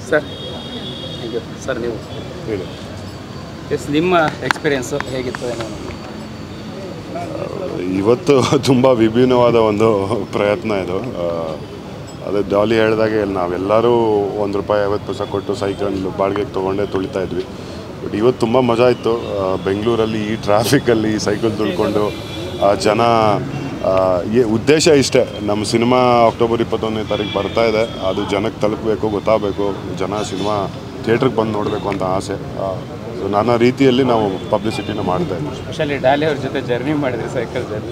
Sir thank you sir ನೀವು ಹೇಳಿ S ನಿಮ್ಮ ಎಕ್ಸ್ಪೀರಿಯೆನ್ಸು ಹೇಗಿತ್ತು ಏನೋ ಇವತ್ತು ತುಂಬ ವಿಭಿನ್ನವಾದ ಒಂದು ಪ್ರಯತ್ನ ಇದು ಆ, ಅದೇ ಡಾಲಿ ಹೇಳಿದಾಗೆ ನಾವೆಲ್ಲರೂ ಒಂದು ರೂಪಾಯಿ ಐವತ್ತು ಪೈಸೆ ಕೊಟ್ಟು ಸೈಕಲ್ ಬಾಡಿಗೆಗೆ ತೊಗೊಂಡೇ ತುಳಿತಾ ಇದ್ವಿ ಬಟ್ ಇವತ್ತು ತುಂಬ ಮಜಾ ಇತ್ತು ಆ, ಬೆಂಗಳೂರಲ್ಲಿ ಈ ಟ್ರಾಫಿಕಲ್ಲಿ ಈ ಸೈಕಲ್ ತುಳ್ಕೊಂಡು ಆ ಜನ ಆ, ಏ- ಉದ್ದೇಶ ಇಷ್ಟೇ ನಮ್ಮ ಸಿನಿಮಾ ಅಕ್ಟೋಬರ್ ಇಪ್ಪತ್ತೊಂದನೇ ತಾರೀಕು ಬರ್ತಾ ಇದೆ ಅದು ಜನಕ್ಕೆ ತಲುಪಬೇಕು ಗೊತ್ತಾಗಬೇಕು ಜನ ಸಿನಿಮಾ ಥಿಯೇಟ್ರಿಗೆ ಬಂದು ನೋಡಬೇಕು ಅಂತ ಆಸೆ ಆ, ಸೊ ನಾನಾ ರೀತಿಯಲ್ಲಿ ನಾವು ಪಬ್ಲಿಸಿಟಿನ ಮಾಡ್ತಾ ಇದ್ವಿ ಸ್ಪೆಷಲಿ ಡಾಲಿ ಅವ್ರ ಜೊತೆ ಜರ್ನಿ ಮಾಡಿದ್ರಿ ಸೈಕಲ್ ಜರ್ನಿ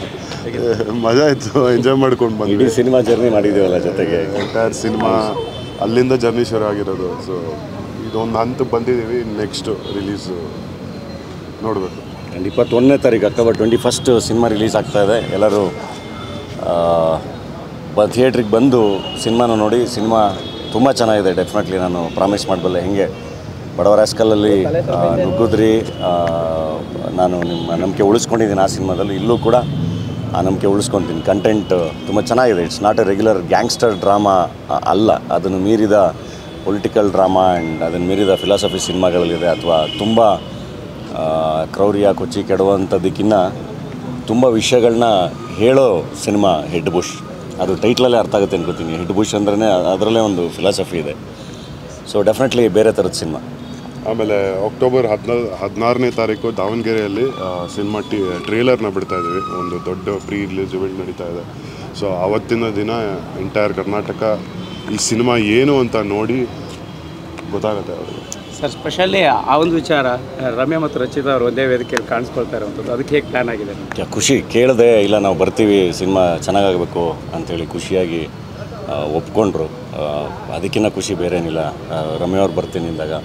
ಮಜಾ ಇತ್ತು ಎಂಜಾಯ್ ಮಾಡ್ಕೊಂಡು ಬಂದ್ವಿ ಇಡೀ ಸಿನಿಮಾ ಜರ್ನಿ ಮಾಡಿದ್ದೀವಲ್ಲ ಜೊತೆಗೆ ಎಂಟೈರ್ ಸಿನಿಮಾ ಅಲ್ಲಿಂದ ಜರ್ನಿ ಶುರು ಆಗಿರೋದು ಸೊ ಇದೊಂದು ಹಂತಕ್ಕೆ ಬಂದಿದ್ದೀವಿ ನೆಕ್ಸ್ಟ್ ರಿಲೀಸ್ ನೋಡಬೇಕು ಆ್ಯಂಡ್ ಇಪ್ಪತ್ತೊಂದನೇ ತಾರೀಕು October twenty first cinema release ಆಗ್ತಾ ಇದೆ ಎಲ್ಲರೂ ಆ, ಬ ಥಿಯೇಟ್ರಿಗೆ ಬಂದು ಸಿನಿಮಾನ ನೋಡಿ ಸಿನಿಮಾ ತುಂಬ ಚೆನ್ನಾಗಿದೆ ಡೆಫಿನೆಟ್ಲಿ ನಾನು ಪ್ರಾಮಿಸ್ ಮಾಡಬಲ್ಲೆ ಹೆಂಗೆ ಬಡವರ ಹ್ಯಾಸ್ಕಲಲ್ಲಿ ನುಗ್ಗಿದ್ರಿ ಆ, ನಾನು ನಿಮ್ಮ ನಂಬಿಕೆ ಉಳಿಸ್ಕೊಂಡಿದ್ದೀನಿ ಆ ಸಿನಿಮಾದಲ್ಲಿ ಇಲ್ಲೂ ಕೂಡ ಆ ನಂಬಿಕೆ ಉಳಿಸ್ಕೊತೀನಿ ಕಂಟೆಂಟ್ ತುಂಬ ಚೆನ್ನಾಗಿದೆ it's not a regular gangster drama ಅಲ್ಲ ಅದನ್ನು ಮೀರಿದ ಪೊಲಿಟಿಕಲ್ ಡ್ರಾಮಾ ಆ್ಯಂಡ್ ಅದನ್ನು ಮೀರಿದ ಫಿಲಾಸಫಿ ಸಿನಿಮಾಗಳಲ್ಲಿದೆ ಅಥವಾ ತುಂಬ ಆ, ಕ್ರೌರ್ಯ ಕೊಚ್ಚಿ ಕೆಡುವಂಥದ್ದಕ್ಕಿಂತ ತುಂಬ ವಿಷಯಗಳನ್ನ ಹೇಳೋ ಸಿನಿಮಾ ಹೆಡ್ ಬುಷ್ ಅದು ಟೈಟ್ಲಲ್ಲೇ ಅರ್ಥ ಆಗುತ್ತೆ ಅನ್ಕೋತೀನಿ ಹೆಡ್ ಬುಷ್ ಅಂದ್ರೆ ಅದರಲ್ಲೇ ಒಂದು ಫಿಲಾಸಫಿ ಇದೆ ಸೊ ಡೆಫಿನೆಟ್ಲಿ ಬೇರೆ ಥರದ ಸಿನಿಮಾ ಆಮೇಲೆ ಅಕ್ಟೋಬರ್ ಹದಿನಾ ಹದಿನಾರನೇ ತಾರೀಕು ದಾವಣಗೆರೆಯಲ್ಲಿ ಸಿನಿಮಾ ಟಿ ಟ್ರೇಲರ್ನ ಬಿಡ್ತಾ ಇದ್ದೀವಿ ಒಂದು ದೊಡ್ಡ ಪ್ರೀ ರಿಲೀಸ್ ಇವೆಂಟ್ ನಡೀತಾ ಇದೆ ಸೊ ಆವತ್ತಿನ ದಿನ ಎಂಟೈರ್ ಕರ್ನಾಟಕ ಈ ಸಿನಿಮಾ ಏನು ಅಂತ ನೋಡಿ ಗೊತ್ತಾಗುತ್ತೆ ಅವ್ರಿಗೆ ಸರ್ ಸ್ಪೆಷಲಿ ಆ ಒಂದು ವಿಚಾರ ರಮ್ಯಾ ಮತ್ತು ರಚಿತಾ ಅವರು ಒಂದೇ ವೇದಿಕೆಯಲ್ಲಿ ಕಾಣಿಸ್ಕೊಳ್ತಾ ಇರುವಂಥದ್ದು ಅದಕ್ಕೆ ಹೇಗೆ ಪ್ಲ್ಯಾನ್ ಆಗಿದೆ ಯಾ, ಖುಷಿ ಕೇಳಿದೆ ಇಲ್ಲ ನಾವು ಬರ್ತೀವಿ ಸಿನಿಮಾ ಚೆನ್ನಾಗಾಗಬೇಕು ಅಂಥೇಳಿ ಖುಷಿಯಾಗಿ ಆ, ಒಪ್ಕೊಂಡ್ರು ಅದಕ್ಕಿಂತ ಖುಷಿ ಬೇರೇನಿಲ್ಲ ಆ, ರಮ್ಯ ಅವ್ರು ಬರ್ತೀನಿ ಅಂದಾಗ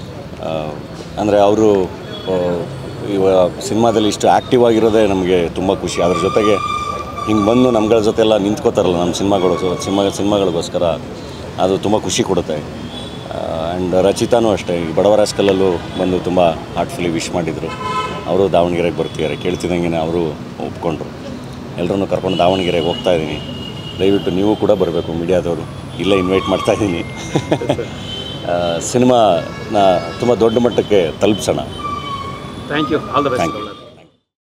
ಅಂದರೆ ಅವರು ಇವ ಸಿನಿಮಾದಲ್ಲಿ ಇಷ್ಟು ಆ್ಯಕ್ಟಿವ್ ಆಗಿರೋದೇ ನಮಗೆ ತುಂಬ ಖುಷಿ ಅದ್ರ ಜೊತೆಗೆ ಹಿಂಗೆ ಬಂದು ನಮ್ಗಳ ಜೊತೆ ಎಲ್ಲ ನಿಂತ್ಕೋತಾರಲ್ಲ ನಮ್ಮ ಸಿನಿಮಾಗಳು ಸೊ ಸಿನಿಮಾ ಸಿನಿಮಾಗಳಿಗೋಸ್ಕರ ಅದು ತುಂಬ ಖುಷಿ ಕೊಡುತ್ತೆ ಆ್ಯಂಡ್ ರಚಿತಾನೂ ಅಷ್ಟೇ ಈ ಬಡವರ ಸ್ಕಲ್ಲಲ್ಲೂ ಬಂದು ತುಂಬ ಹಾರ್ಟ್ಫುಲಿ ವಿಶ್ ಮಾಡಿದರು ಅವರು ದಾವಣಗೆರೆಗೆ ಬರ್ತಿದ್ದಾರೆ ಕೇಳ್ತಿದ್ದಂಗೆ ಅವರು ಒಪ್ಕೊಂಡ್ರು ಎಲ್ಲರನ್ನೂ ಕರ್ಕೊಂಡು ದಾವಣಗೆರೆಗೆ ಹೋಗ್ತಾ ಇದ್ದೀನಿ ದಯವಿಟ್ಟು ನೀವು ಕೂಡ ಬರಬೇಕು ಮೀಡಿಯಾದವರು ಇಲ್ಲೇ ಇನ್ವೈಟ್ ಮಾಡ್ತಾ ಇದ್ದೀನಿ ಸಿನಿಮಾನ ತುಂಬ ದೊಡ್ಡ ಮಟ್ಟಕ್ಕೆ ತಲುಪಿಸೋಣ thank you all the Thank best you.